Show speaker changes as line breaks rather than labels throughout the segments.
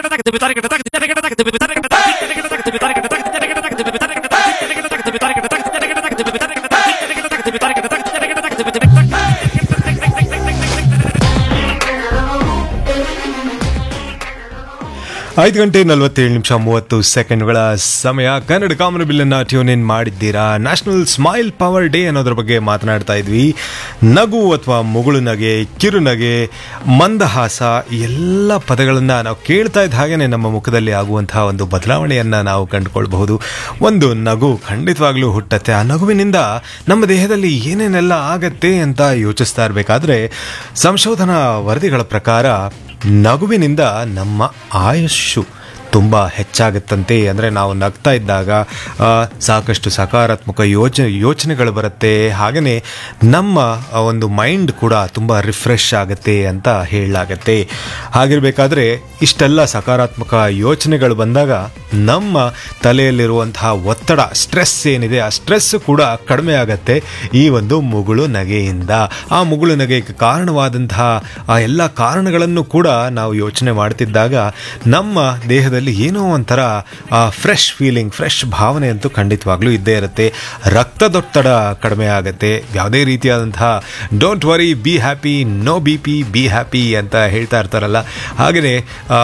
ಐದು ಗಂಟೆ ನಲವತ್ತೇಳು ನಿಮಿಷ ಮೂವತ್ತು ಸೆಕೆಂಡ್ಗಳ ಸಮಯ ಕನ್ನಡ ಕಾಮನ್ ಬಿಲ್ಲನ್ನು ಟ್ಯೂನ್ ಇನ್ ಮಾಡಿದ್ದೀರಾ ನ್ಯಾಷನಲ್ ಸ್ಮೈಲ್ ಪವರ್ ಡೇ ಅನ್ನೋದ್ರ ಬಗ್ಗೆ ಮಾತನಾಡ್ತಾ ಇದ್ವಿ ನಗು ಅಥವಾ ಮುಗುಳು ನಗೆ ಕಿರುನಗೆ ಮಂದಹಾಸ ಎಲ್ಲ ಪದಗಳನ್ನು ನಾವು ಕೇಳ್ತಾ ಇದ್ದ ಹಾಗೇನೆ ನಮ್ಮ ಮುಖದಲ್ಲಿ ಆಗುವಂತಹ ಒಂದು ಬದಲಾವಣೆಯನ್ನು ನಾವು ಕಂಡುಕೊಳ್ಬಹುದು ಒಂದು ನಗು ಖಂಡಿತವಾಗ್ಲೂ ಹುಟ್ಟತ್ತೆ ಆ ನಗುವಿನಿಂದ ನಮ್ಮ ದೇಹದಲ್ಲಿ ಏನೇನೆಲ್ಲ ಆಗತ್ತೆ ಅಂತ ಯೋಚಿಸ್ತಾ ಇರಬೇಕಾದ್ರೆ ಸಂಶೋಧನಾ ವರದಿಗಳ ಪ್ರಕಾರ ನಗುವಿನಿಂದ ನಮ್ಮ ಆಯುಷ್ಯು ತುಂಬ ಹೆಚ್ಚಾಗುತ್ತಂತೆ ಅಂದರೆ ನಾವು ನಗ್ತಾ ಇದ್ದಾಗ ಆ, ಸಾಕಷ್ಟು ಸಕಾರಾತ್ಮಕ ಯೋಚನೆ ಯೋಚನೆಗಳು ಬರುತ್ತೆ ಹಾಗೆಯೇ ನಮ್ಮ ಆ, ಒಂದು ಮೈಂಡ್ ಕೂಡ ತುಂಬ ರಿಫ್ರೆಶ್ ಆಗುತ್ತೆ ಅಂತ ಹೇಳಲಾಗತ್ತೆ ಹಾಗಿರಬೇಕಾದ್ರೆ ಇಷ್ಟೆಲ್ಲ ಸಕಾರಾತ್ಮಕ ಯೋಚನೆಗಳು ಬಂದಾಗ ನಮ್ಮ ತಲೆಯಲ್ಲಿರುವಂತಹ ಒತ್ತಡ ಸ್ಟ್ರೆಸ್ ಏನಿದೆ ಆ ಸ್ಟ್ರೆಸ್ ಕೂಡ ಕಡಿಮೆ ಆಗತ್ತೆ ಈ ಒಂದು ಮುಗುಳು ನಗೆಯಿಂದ ಆ ಮುಗುಳು ನಗೆಗೆ ಕಾರಣವಾದಂತಹ ಆ ಎಲ್ಲ ಕಾರಣಗಳನ್ನು ಕೂಡ ನಾವು ಯೋಚನೆ ಮಾಡ್ತಿದ್ದಾಗ ನಮ್ಮ ದೇಹದಲ್ಲಿ ಏನೋ ಒಂಥರ ಫ್ರೆಶ್ ಫೀಲಿಂಗ್ ಫ್ರೆಶ್ ಭಾವನೆ ಅಂತೂ ಖಂಡಿತವಾಗ್ಲೂ ಇದ್ದೇ ಇರುತ್ತೆ ರಕ್ತದೊತ್ತಡ ಕಡಿಮೆ ಆಗುತ್ತೆ ಯಾವುದೇ ರೀತಿಯಾದಂತಹ don't worry be happy no B P be happy ಅಂತ ಹೇಳ್ತಾ ಇರ್ತಾರಲ್ಲ ಹಾಗೆಯೇ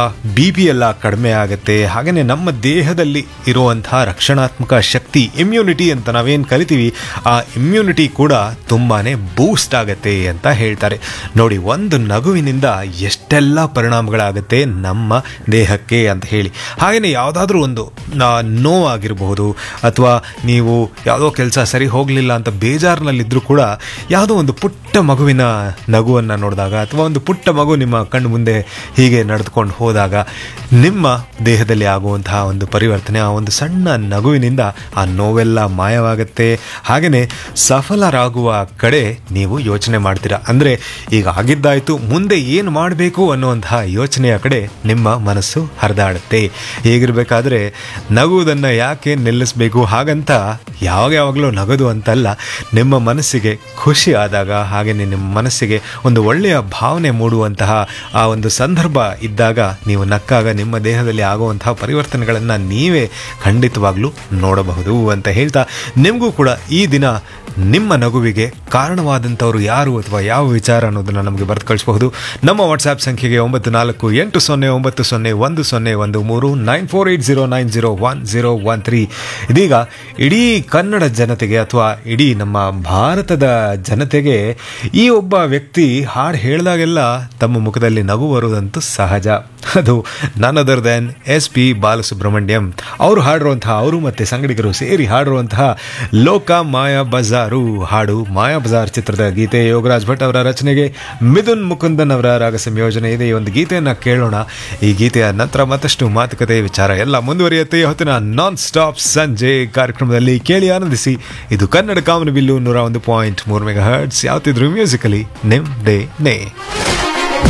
ಬಿ ಪಿ ಎಲ್ಲ ಕಡಿಮೆ ಆಗುತ್ತೆ ಹಾಗೆಯೇ ನಮ್ಮ ದೇಹದಲ್ಲಿ ಇರುವಂತಹ ರಕ್ಷಣಾತ್ಮಕ ಶಕ್ತಿ ಇಮ್ಯುನಿಟಿ ಅಂತ ನಾವೇನು ಕರಿತೀವಿ ಆ ಇಮ್ಯುನಿಟಿ ಕೂಡ ತುಂಬಾನೇ ಬೂಸ್ಟ್ ಆಗುತ್ತೆ ಅಂತ ಹೇಳ್ತಾರೆ ನೋಡಿ ಒಂದು ನಗುವಿನಿಂದ ಎಷ್ಟೆಲ್ಲ ಪರಿಣಾಮಗಳಾಗುತ್ತೆ ನಮ್ಮ ದೇಹಕ್ಕೆ ಅಂತ ಹೇಳಿ ಹಾಗೆಯೇ ಯಾವುದಾದ್ರೂ ಒಂದು ನಾ- ನೋವಾಗಿರಬಹುದು ಅಥವಾ ನೀವು ಯಾವುದೋ ಕೆಲಸ ಸರಿ ಹೋಗಲಿಲ್ಲ ಅಂತ ಬೇಜಾರಿನಲ್ಲಿದ್ದರೂ ಕೂಡ ಯಾವುದೋ ಒಂದು ಪುಟ್ಟ ಮಗುವಿನ ನಗುವನ್ನು ನೋಡಿದಾಗ ಅಥವಾ ಒಂದು ಪುಟ್ಟ ಮಗು ನಿಮ್ಮ ಕಣ್ಣು ಮುಂದೆ ಹೀಗೆ ನಡೆದುಕೊಂಡು ಹೋದಾಗ ನಿಮ್ಮ ದೇಹದಲ್ಲಿ ಆಗುವಂತಹ ಒಂದು ಪರಿವರ್ತನೆ ಆ ಒಂದು ಸಣ್ಣ ನಗುವಿನಿಂದ ಆ ನೋವೆಲ್ಲ ಮಾಯವಾಗುತ್ತೆ ಹಾಗೆಯೇ ಸಫಲರಾಗುವ ಕಡೆ ನೀವು ಯೋಚನೆ ಮಾಡ್ತೀರಾ ಅಂದರೆ ಈಗ ಆಗಿದ್ದಾಯಿತು ಮುಂದೆ ಏನು ಮಾಡಬೇಕು ಅನ್ನುವಂತಹ ಯೋಚನೆಯ ಕಡೆ ನಿಮ್ಮ ಮನಸ್ಸು ಹರಿದಾಡುತ್ತೆ ಹೀಗಿರಬೇಕಾದ್ರೆ ನಗುವುದನ್ನು ಯಾಕೆ ನಿಲ್ಲಿಸಬೇಕು ಹಾಗಂತ ಯಾವಾಗ ಯಾವಾಗಲೂ ನಗದು ಅಂತಲ್ಲ ನಿಮ್ಮ ಮನಸ್ಸಿಗೆ ಖುಷಿ ಆದಾಗ ಹಾಗೆಯೇ ನಿಮ್ಮ ಮನಸ್ಸಿಗೆ ಒಂದು ಒಳ್ಳೆಯ ಭಾವನೆ ಮೂಡುವಂತಹ ಆ ಒಂದು ಸಂದರ್ಭ ಇದ್ದಾಗ ನೀವು ನಕ್ಕಾಗ ನಿಮ್ಮ ದೇಹದಲ್ಲಿ ಆಗುವಂತಹ ಪರಿವರ್ತನೆಗಳನ್ನು ನೀವೇ ಖಂಡಿತವಾಗ್ಲೂ ನೋಡಬಹುದು ಅಂತ ಹೇಳ್ತಾ ನಿಮಗೂ ಕೂಡ ಈ ದಿನ ನಿಮ್ಮ ನಗುವಿಗೆ ಕಾರಣವಾದಂಥವ್ರು ಯಾರು ಅಥವಾ ಯಾವ ವಿಚಾರ ಅನ್ನೋದನ್ನು ನಮಗೆ ಬರೆದು ಕಳಿಸಬಹುದು ನಮ್ಮ ವಾಟ್ಸ್ಆ್ಯಪ್ ಸಂಖ್ಯೆಗೆ ಒಂಬತ್ತು ನಾಲ್ಕು ಎಂಟು ಸೊನ್ನೆ ಒಂಬತ್ತು ಸೊನ್ನೆ ಒಂದು ಸೊನ್ನೆ ಒಂದು ಮೂರು nine four eight zero nine zero one zero one three ಇದೀಗ ಇಡೀ ಕನ್ನಡ ಜನತೆಗೆ ಅಥವಾ ಇಡೀ ನಮ್ಮ ಭಾರತದ ಜನತೆಗೆ ಈ ಒಬ್ಬ ವ್ಯಕ್ತಿ ಹಾಡು ಹೇಳಿದಾಗೆಲ್ಲ ತಮ್ಮ ಮುಖದಲ್ಲಿ ನಗು ಬರುವುದಂತೂ ಸಹಜ ಅದು none other than S P Balasubrahmanyam ಅವರು ಹಾಡಿರುವಂತಹ ಅವರು ಮತ್ತೆ ಸಂಗಡಿಗರು ಸೇರಿ ಹಾಡಿರುವಂತಹ ಲೋಕ ಮಾಯಾ ಬಜಾರು ಹಾಡು ಮಾಯಾ ಬಜಾರ್ ಚಿತ್ರದ ಗೀತೆ ಯೋಗರಾಜ್ ಭಟ್ ಅವರ ರಚನೆಗೆ ಮಿಥುನ್ ಮುಕುಂದನ್ ಅವರ ರಾಗ ಸಂಯೋಜನೆ ಇದೆ ಈ ಒಂದು ಗೀತೆಯನ್ನು ಕೇಳೋಣ ಈ ಗೀತೆಯ ನಂತರ ಮತ್ತಷ್ಟು ಮಾತುಕತೆ ವಿಚಾರ ಎಲ್ಲ ಮುಂದುವರಿಯುತ್ತೆ ಹೊತ್ತಿನ ನಾನ್ ಸ್ಟಾಪ್ ಸಂಜೆ ಕಾರ್ಯಕ್ರಮದಲ್ಲಿ ಕೇಳಿ ಆನಂದಿಸಿ ಇದು ಕನ್ನಡ ಕಾಮನ ಬಿಲ್ಲು ನೂರ ಒಂದು ಪಾಯಿಂಟ್ ಮೂರು ಮೆಗಾ ಹರ್ಟ್ಸ್ ಯಾವತ್ತಿದ್ರು ಮ್ಯೂಸಿಕಲಿ ನಿಮ್ ಡೇ ನೇ